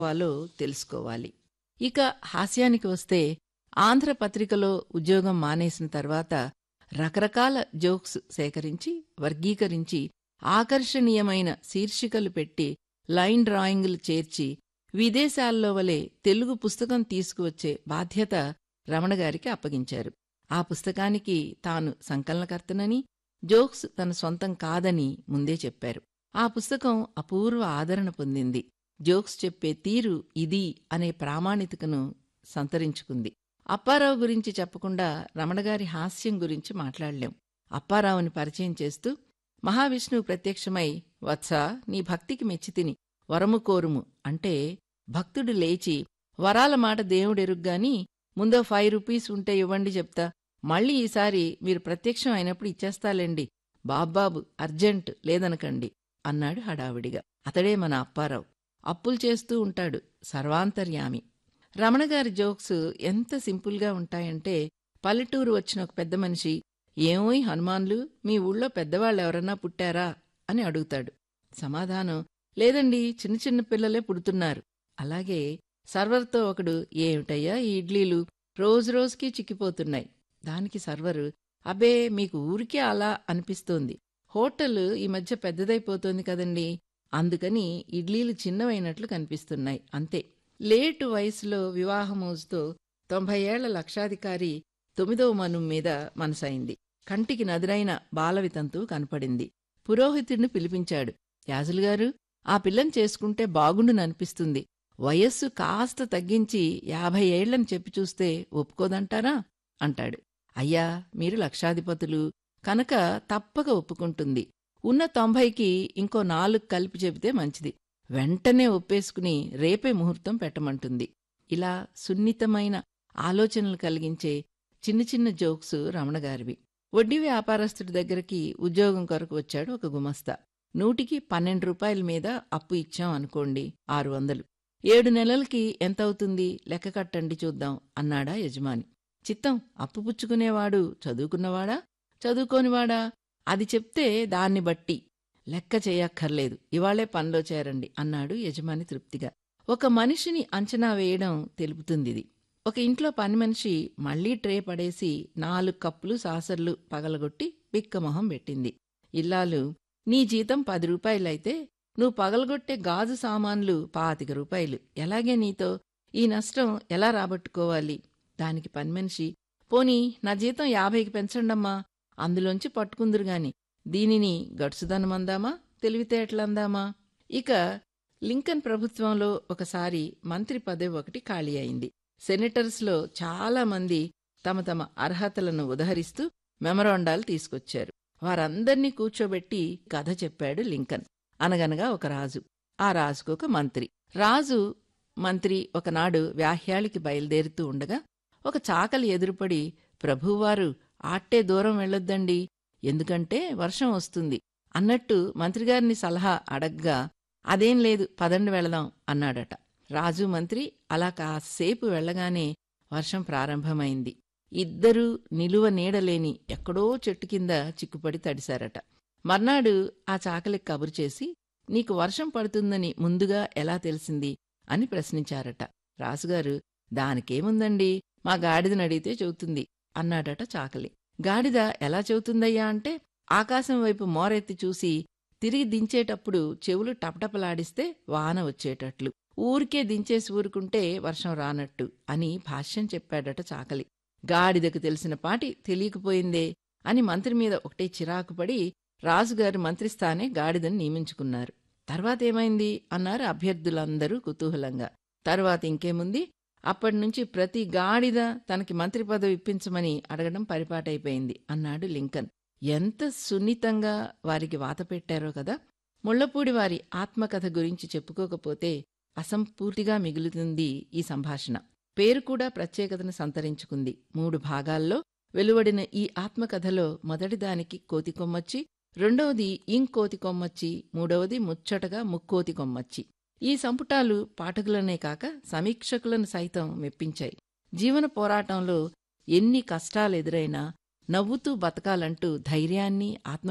వాలో తెలుసుకోవాలి ఇక హాస్యానికి వస్తే ఆంధ్రపత్రికలో ఉద్యోగం మానేసిన తర్వాత రకరకాల జోక్స్ సేకరించి వర్గీకరించి ఆకర్షణీయమైన శీర్షికలు పెట్టి లైన్ డ్రాయింగులు చేర్చి విదేశాల్లో వలె తెలుగు పుస్తకం తీసుకువచ్చే బాధ్యత రమణగారికి అప్పగించారు ఆ పుస్తకానికి తాను సంకలనకర్తనని జోక్స్ తన సొంతం కాదని ముందే చెప్పారు ఆ పుస్తకం అపూర్వ ఆదరణ పొందింది జోక్స్ చెప్పే తీరు ఇది అనే ప్రామాణికతను సంతరించుకుంది అప్పారావు గురించి చెప్పకుండా రమణగారి హాస్యం గురించి మాట్లాడలేం అప్పారావుని పరిచయం చేస్తూ మహావిష్ణువు ప్రత్యక్షమై వత్సా నీ భక్తికి మెచ్చితిని వరము కోరుము అంటే భక్తుడు లేచి వరాల మాట దేవుడెరుగ్గాని ముందో ఫైవ్ రూపీస్ ఉంటే ఇవ్వండి చెప్తా మళ్ళీ ఈసారి మీరు ప్రత్యక్షం అయినప్పుడు ఇచ్చేస్తాలేండి బాబ్బాబు అర్జెంట్ లేదనకండి అన్నాడు హడావిడిగా అతడే మన అప్పారావు అప్పులు చేస్తూ ఉంటాడు సర్వాంతర్యామి రమణగారి జోక్స్ ఎంత సింపుల్గా ఉంటాయంటే పల్లెటూరు వచ్చిన ఒక పెద్ద మనిషి ఏమోయ్ హనుమాన్లు మీ ఊళ్ళో పెద్దవాళ్ళెవరన్నా పుట్టారా అని అడుగుతాడు సమాధానం లేదండి చిన్న చిన్న పిల్లలే పుడుతున్నారు అలాగే సర్వర్తో ఒకడు ఏమిటయ్యా ఈ ఇడ్లీలు రోజురోజుకి చిక్కిపోతున్నాయి దానికి సర్వరు అబే మీకు ఊరికే అలా అనిపిస్తోంది హోటల్ ఈ మధ్య పెద్దదైపోతోంది కదండి అందుకని ఇడ్లీలు చిన్నవైనట్లు కనిపిస్తున్నాయి అంతే లేటు వయసులో వివాహమోజుతో తొంభై ఏళ్ల లక్షాధికారి తొమ్మిదవ మను మీద మనసైంది కంటికి నదురైన బాలవితంతు కనపడింది పురోహితుడిని పిలిపించాడు యాజులుగారు ఆ పిల్లని చేసుకుంటే బాగుండుననిపిస్తుంది వయస్సు కాస్త తగ్గించి యాభై ఏళ్లని చెప్పి చూస్తే ఒప్పుకోదంటారా అంటాడు అయ్యా మీరు లక్షాధిపతులు కనుక తప్పక ఒప్పుకుంటుంది ఉన్న తొంభైకి ఇంకో నాలుగు కలిపి చెబితే మంచిది వెంటనే ఒప్పేసుకుని రేపే ముహూర్తం పెట్టమంటుంది ఇలా సున్నితమైన ఆలోచనలు కలిగించే చిన్న చిన్న జోక్స్ రమణగారివి వడ్డీ వ్యాపారస్తుడి దగ్గరికి ఉద్యోగం కొరకు వచ్చాడు ఒక గుమస్తా నూటికి పన్నెండు రూపాయల మీద అప్పు ఇచ్చాం అనుకోండి ఆరు వందలు ఏడు నెలలకి ఎంతవుతుంది లెక్క కట్టండి చూద్దాం అన్నాడా యజమాని చిత్తం అప్పు పుచ్చుకునేవాడు చదువుకున్నవాడా చదువుకోనివాడా అది చెప్తే దాన్ని బట్టి లెక్క చేయక్కర్లేదు ఇవాళే పనిలో చేరండి అన్నాడు యజమాని తృప్తిగా ఒక మనిషిని అంచనా వేయడం తెలుపుతుందిది ఒక ఇంట్లో పని మనిషి మళ్లీ ట్రే పడేసి నాలుగు కప్పులు సాసర్లు పగలగొట్టి బిక్కమొహం పెట్టింది ఇల్లాలు నీ జీతం పది రూపాయలైతే నువ్వు పగలగొట్టే గాజు సామాన్లు పాతిక రూపాయలు ఎలాగే నీతో ఈ నష్టం ఎలా రాబట్టుకోవాలి దానికి పనిమనిషి పోనీ నా జీతం యాభైకి పెంచండమ్మా అందులోంచి పట్టుకుందురుగాని దీనిని గడుసుదనమందామా తెలివితేటలందామా ఇక లింకన్ ప్రభుత్వంలో ఒకసారి మంత్రి పదవి ఒకటి ఖాళీ అయింది సెనేటర్స్లో చాలా మంది తమ తమ అర్హతలను ఉదహరిస్తూ మెమరాండాలు తీసుకొచ్చారు వారందర్నీ కూర్చోబెట్టి కథ చెప్పాడు లింకన్ అనగనగా ఒక రాజు ఆ రాజుకు ఒక మంత్రి రాజు మంత్రి ఒకనాడు వ్యాహ్యాళికి బయలుదేరుతూ ఉండగా ఒక చాకలి ఎదురుపడి ప్రభువారు ఆట్టే దూరం వెళ్ళొద్దండి ఎందుకంటే వర్షం వస్తుంది అన్నట్టు మంత్రిగారిని సలహా అడగ్గా అదేం లేదు పదండి వెళదాం అన్నాడట రాజు మంత్రి అలా కాసేపు వెళ్లగానే వర్షం ప్రారంభమైంది ఇద్దరూ నిలువ నీడలేని ఎక్కడో చెట్టు కింద చిక్కుపడి తడిశారట మర్నాడు ఆ చాకలికి కబురు చేసి నీకు వర్షం పడుతుందని ముందుగా ఎలా తెలిసింది అని ప్రశ్నించారట రాజుగారు దానికేముందండి మా గాడిదని అడిగితే చెబుతుంది అన్నాడట చాకలి గాడిద ఎలా చెబుతుందయ్యా అంటే ఆకాశం వైపు మోరెత్తి చూసి తిరిగి దించేటప్పుడు చెవులు టపటపలాడిస్తే వాన వచ్చేటట్లు ఊరికే దించేసి ఊరుకుంటే వర్షం రానట్టు అని భాష్యం చెప్పాడట చాకలి గాడిదకు తెలిసిన పాటి తెలియకపోయిందే అని మంత్రి మీద ఒకటే చిరాకుపడి రాజుగారు మంత్రిస్థానే గాడిదని నియమించుకున్నారు తర్వాతేమైంది అన్నారు అభ్యర్థులందరూ కుతూహలంగా తర్వాత ఇంకేముంది అప్పటినుంచి ప్రతి గాడిద తనకి మంత్రి పదవి ఇప్పించమని అడగడం పరిపాటైపోయింది అన్నాడు లింకన్ ఎంత సున్నితంగా వారికి వాత పెట్టారో కదా ముళ్లపూడి వారి ఆత్మకథ గురించి చెప్పుకోకపోతే అసంపూర్తిగా మిగులుతుంది ఈ సంభాషణ పేరు కూడా ప్రత్యేకతను సంతరించుకుంది మూడు భాగాల్లో వెలువడిన ఈ ఆత్మకథలో మొదటిదానికి కోతి కొమ్మచ్చి రెండవది ఇంకోతి కొమ్మచ్చి మూడవది ముచ్చటగా ముక్కోతి కొమ్మచ్చి ఈ సంపుటాలు పాఠకులనే కాక సమీక్షకులను సైతం మెప్పించాయి జీవన పోరాటంలో ఎన్ని కష్టాలెదురైనా నవ్వుతూ బతకాలంటూ ధైర్యాన్ని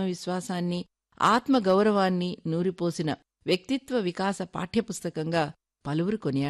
ఆత్మవిశ్వాసాన్ని ఆత్మగౌరవాన్ని నూరిపోసిన వ్యక్తిత్వ వికాస పాఠ్యపుస్తకంగా పలువురు కొనియాడారు